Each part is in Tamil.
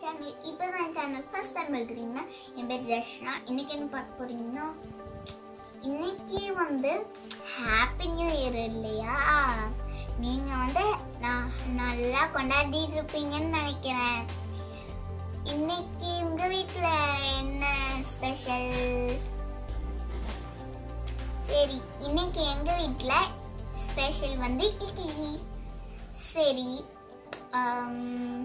சேனல் இப்போ தான் சேனல் ஃபர்ஸ்ட் டைம் இருக்கிறீங்கன்னா என் பேர் தர்ஷனா இன்னைக்கு என்ன பார்க்க போறீங்கன்னா இன்னைக்கு வந்து ஹாப்பி நியூ இயர் இல்லையா நீங்க வந்து நான் நல்லா கொண்டாடிட்டு இருப்பீங்கன்னு நினைக்கிறேன் இன்னைக்கு உங்க வீட்ல என்ன ஸ்பெஷல் சரி இன்னைக்கு எங்க வீட்ல ஸ்பெஷல் வந்து இட்லி சரி ஆம்,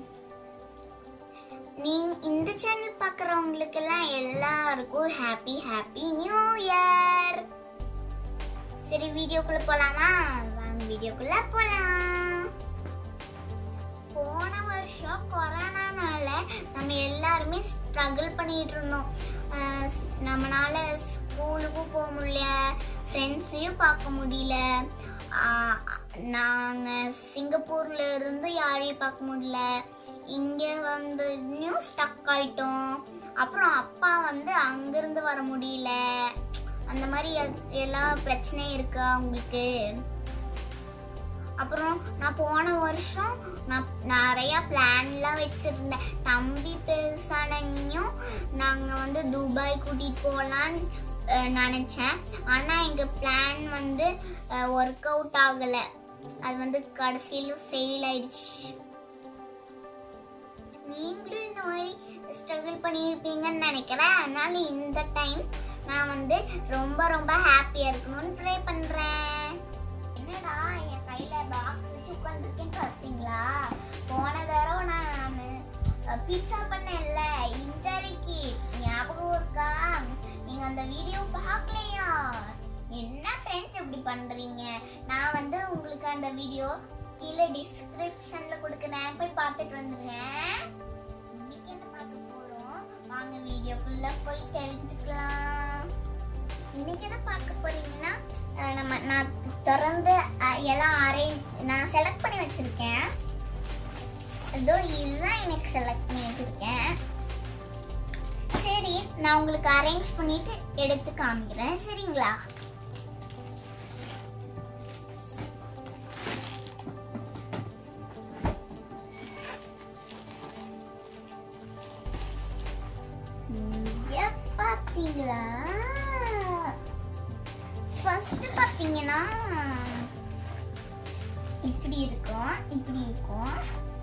நீங்க இந்த சேனல் பார்க்குறவங்களுக்கு எல்லாம் எல்லாருக்கும் ஹாப்பி ஹாப்பி நியூ இயர் சரி வீடியோக்குள்ள போலாமா வாங்க வீடியோக்குள்ள போலாம் போன வருஷம் கொரோனானால நம்ம எல்லாருமே ஸ்ட்ரகிள் பண்ணிட்டு இருந்தோம் அஹ் நம்மனால ஸ்கூலுக்கும் போக முடியல ஃப்ரெண்ட்ஸையும் பார்க்க முடியல ஆஹ் நாங்க சிங்கப்பூர்ல இருந்து யாரையும் பார்க்க முடியல இங்க வந்து நியூ ஸ்டக் ஆயிட்டோம் அப்புறம் அப்பா வந்து அங்கிருந்து வர முடியல அந்த மாதிரி எல்- எல்லா பிரச்சனையும் இருக்கு அவங்களுக்கு அப்புறம் நான் போன வருஷம் நான் நிறைய பிளான்லாம் வச்சிருந்தேன் தம்பி பெருசானையும் நாங்கள் வந்து துபாய் கூட்டிட்டு போகலான்னு நினச்சேன் ஆனால் எங்கள் பிளான் வந்து ஒர்க் அவுட் ஆகலை அது வந்து கடைசியில் ஃபெயில் ஆயிடுச்சு நீங்களும் இந்த மாதிரி ஸ்ட்ரகிள் பண்ணியிருப்பீங்கன்னு நினைக்கிறேன் அதனால இந்த டைம் நான் வந்து ரொம்ப ரொம்ப ஹாப்பியாக இருக்கணும்னு ட்ரை பண்ணுறேன் என்னடா என் கையில பாக்ஸ் வச்சு உட்காந்துருக்கேன்னு பார்த்தீங்களா போன தடவை நான் பீட்சா பண்ணேன்ல இன்டர்விக்கு ஞாபகம் இருக்கா நீங்க அந்த வீடியோ பார்க்கலையா என்ன ஃப்ரெண்ட்ஸ் இப்படி பண்றீங்க நான் வந்து உங்களுக்கு அந்த வீடியோ கீழே டிஸ்கிரிப்ஷன்ல கொடுக்குறேன் போய் பார்த்துட்டு வந்துருங்க இன்னைக்கு என்ன பார்க்க போறோம் வாங்க வீடியோக்குள்ள போய் தெரிஞ்சுக்கலாம் இன்னைக்கு என்ன பார்க்க போறீங்கன்னா அஹ் நம்ம நான் திறந்து அஹ், எல்லாம் அரே நான் செலக்ட் பண்ணி வச்சிருக்கேன் இதோ இதுதான் எனக்கு செலக்ட் பண்ணி வச்சிருக்கேன் சரி நான் உங்களுக்கு அரேஞ்ச் பண்ணிட்டு எடுத்து காமிக்கிறேன் சரிங்களா இங்க பாத்தீங்களா ஃபர்ஸ்ட் பாத்தீங்கன்னா இப்படி இருக்கும் இப்படி இருக்கும்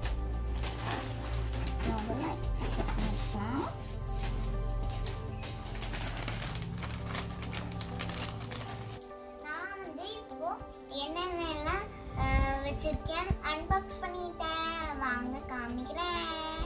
முதல்ல set பண்ணிப்போம். நான் வந்து இப்போ என்னென்னலாம் அஹ், வச்சிருக்கேன் அன்பாக்ஸ் பண்ணிட்டேன் வாங்க காமிக்கிறேன்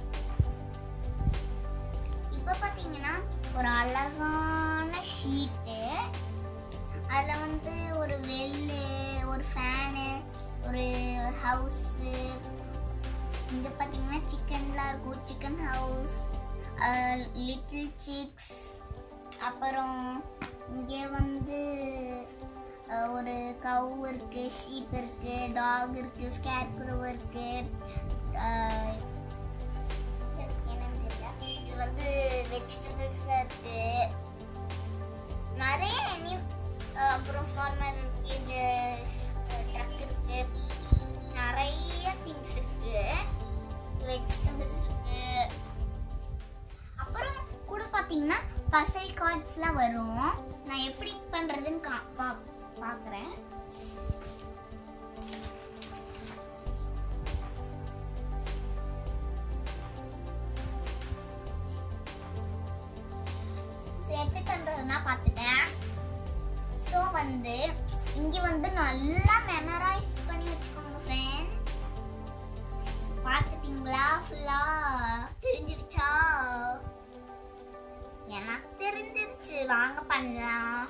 இப்போ பார்த்தீங்கன்னா ஒரு அழகான ஷீட்டு அதில் வந்து ஒரு வெள்ளு ஒரு ஃபேனு ஒரு ஹவுஸு இங்கே பார்த்தீங்கன்னா சிக்கன்லாம் இருக்கும் சிக்கன் ஹவுஸ் லிட்டில் சிக்ஸ் அப்புறம் இங்கே வந்து அஹ், ஒரு கவ் இருக்கு ஷீப் இருக்கு டாக் இருக்கு ஸ்கேர்க்ரோ இருக்கு அஹ், என்னன்னு தெரியல இது வந்து வெஜிடபிள்ஸ்ல இருக்கு நிறைய அனி அப்புறம் ஃபார்மர் இருக்கு இது ட்ரக் இருக்கு நிறைய திங்ஸ் இருக்கு வெஜிடபிள்ஸ் இருக்கு அப்புறம் கூட பார்த்தீங்கன்னா பசல் கார்ட்ஸ்லாம் வரும் நான் எப்படி பண்ணுறதுன்னு கா பா பார்க்குறேன் சரி, எப்படி பண்றதுன்னா பார்த்துட்டேன் ஸோ வந்து இங்க வந்து நல்லா மெமரைஸ் பண்ணி வச்சுக்கோங்க ஃப்ரெண்ட்ஸ் பார்த்துட்டீங்களா ஃபுல்லா தெரிஞ்சிருச்சா எனக்கு தெரிஞ்சிருச்சு வாங்க பண்ணலாம்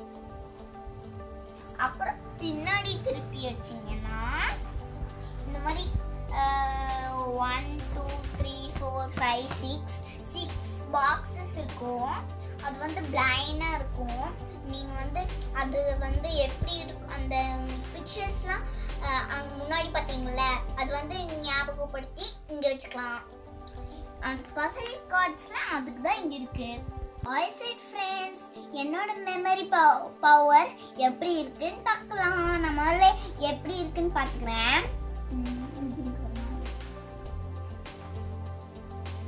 அப்புறம் பின்னாடி திருப்பி வச்சிங்கன்னா இந்த மாதிரி one two three four five six six boxes இருக்கும் அது வந்து பிளைனாக இருக்கும் நீங்கள் வந்து அது வந்து எப்படி இருக்கும் அந்த பிக்சர்ஸ்லாம் அங்கே முன்னாடி பார்த்தீங்கல்ல அது வந்து ஞாபகப்படுத்தி இங்கே வச்சுக்கலாம் அந்த பசல் கார்ட்ஸ்லாம் அதுக்கு தான் இங்கே இருக்கு ஆல் சைட் ஃப்ரெண்ட்ஸ் என்னோட மெமரி பவர் எப்படி இருக்குன்னு பார்க்கலாம் நான் முதல்ல எப்படி இருக்குன்னு பார்த்துக்கிறேன்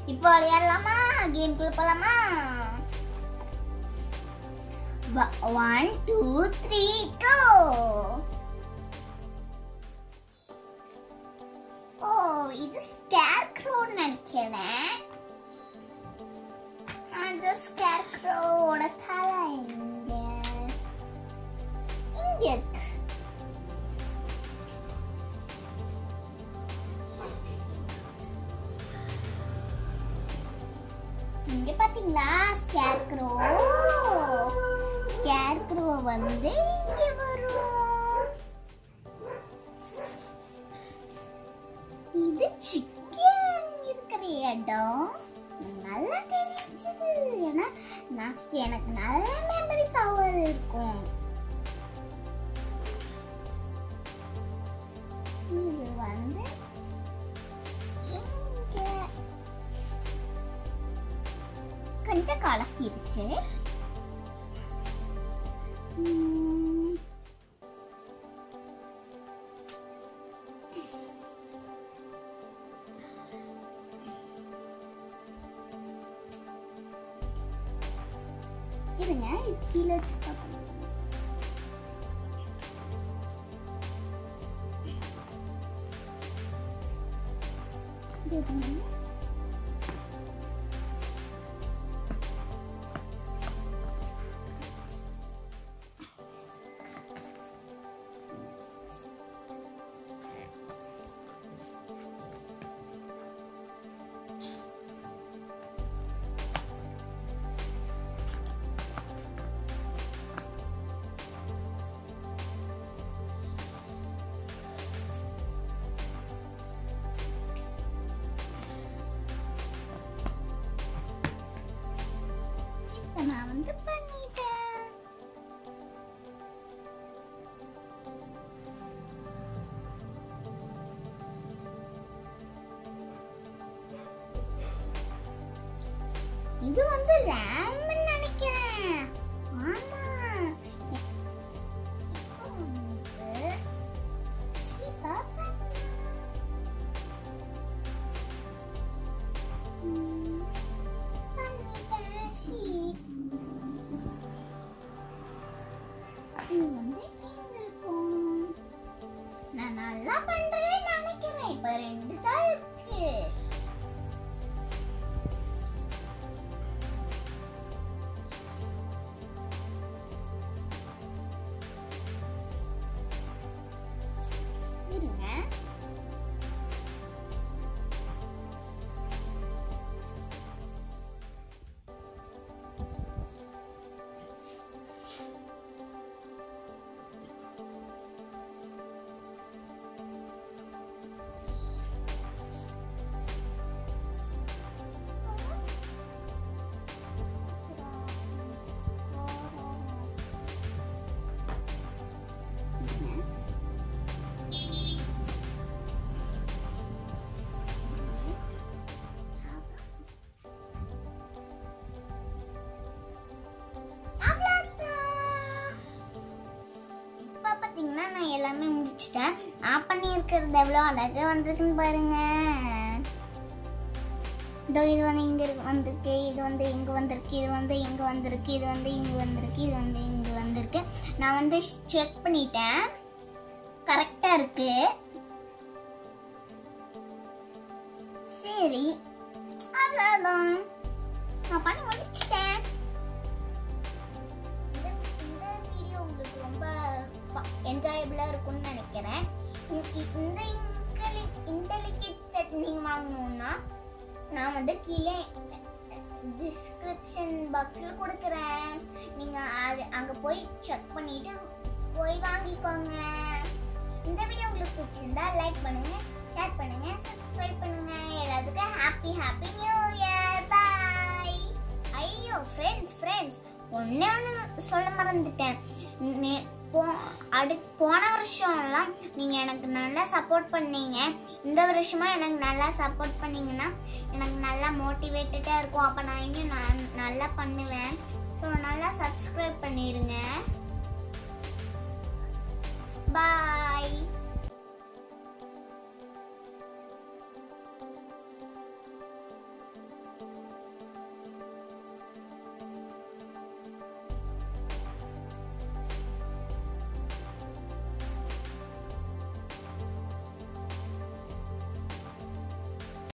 இப்போ விளையாடலாமா கேம்குள்ள போலாமா ஒன் டூ த்ரீ கோ ஓ இது ஸ்கேர் க்ரோன்னு நினைக்கிறேன் அந்த ஸ்கேர் க்ரோவோட தலை எங்க இங்க இருக்கு இங்க பாத்தீங்களா ஸ்கேர் க்ரோ ஸ்கேர் க்ரோ வந்து இங்க வரும் இது சிக்கன் இருக்கிற இடம் நல்லா தெரிஞ்சது ஏன்னா நான் எனக்கு நல்ல மெமரி பவர் இருக்கும் இது வந்து இங்க கொஞ்சம் கலக்கிருச்சு உம், இருங்க இது கீழே வச்சு பார்க்கணும் இது இருங்க. இப்ப நான் வந்து பண்ணிட்டேன் இது வந்து லேம்னு நினைக்கிறேன் ஆமா இப்போ வந்து சீபா பண்ணலாம். ம், பண்ணிட்டேன் sheep. இது வந்து எங்க இருக்கும்? நான் நல்லா பண்றேன்னு நினைக்கிறேன் இப்ப ரெண்டு தான் இருக்கு இருங்க இப்ப பாத்தீங்கன்னா நான் எல்லாமே முடிச்சிட்டேன் நான் பண்ணியிருக்கிறது எவ்வளோ அழகா வந்திருக்குன்னு பாருங்க இதோ இது வந்து இங்க இருக்கு வந்திருக்கு இது வந்து இங்க வந்திருக்கு இது வந்து இங்க வந்திருக்கு இது வந்து இங்க வந்திருக்கு இது வந்து இங்க வந்திருக்கு நான் வந்து செக் பண்ணிட்டேன் கரெக்டா இருக்கு சரி அவ்வளோதான் நான் பண்ணி முடிச்சிட்டேன் இந்த இந்த வீடியோ உங்களுக்கு ரொம்ப என்ஜாயபிளாக இருக்கும்னு நினைக்கிறேன் இ- இ- இந்த இன்டெலிகேட் செட் நீங்கள் வாங்கணும்னா நான் வந்து கீழே டிஸ்கிரிப்ஷன் பாக்ஸில் கொடுக்குறேன் நீங்கள் அது அங்கே போய் செக் பண்ணிட்டு போய் வாங்கிக்கோங்க இந்த வீடியோ உங்களுக்கு பிடிச்சிருந்தா லைக் பண்ணுங்க ஷேர் பண்ணுங்க சப்ஸ்கிரைப் பண்ணுங்க எல்லாத்துக்கும் happy happy new year bye ஐயோ ஃப்ரெண்ட்ஸ் ஃப்ரெண்ட்ஸ் ஒண்ணே ஒன்று சொல்ல மறந்துட்டேன் நே- போ அடு போன வருஷம்லாம் நீங்கள் எனக்கு நல்லா சப்போர்ட் பண்ணீங்க இந்த வருஷமா எனக்கு நல்லா சப்போர்ட் பண்ணீங்கன்னா எனக்கு நல்லா மோட்டிவேட்டடாக இருக்கும் அப்போ நான் இன்னும் நான் நல்லா பண்ணுவேன் ஸோ நல்லா சப்ஸ்கிரைப் பண்ணிடுங்க பாய்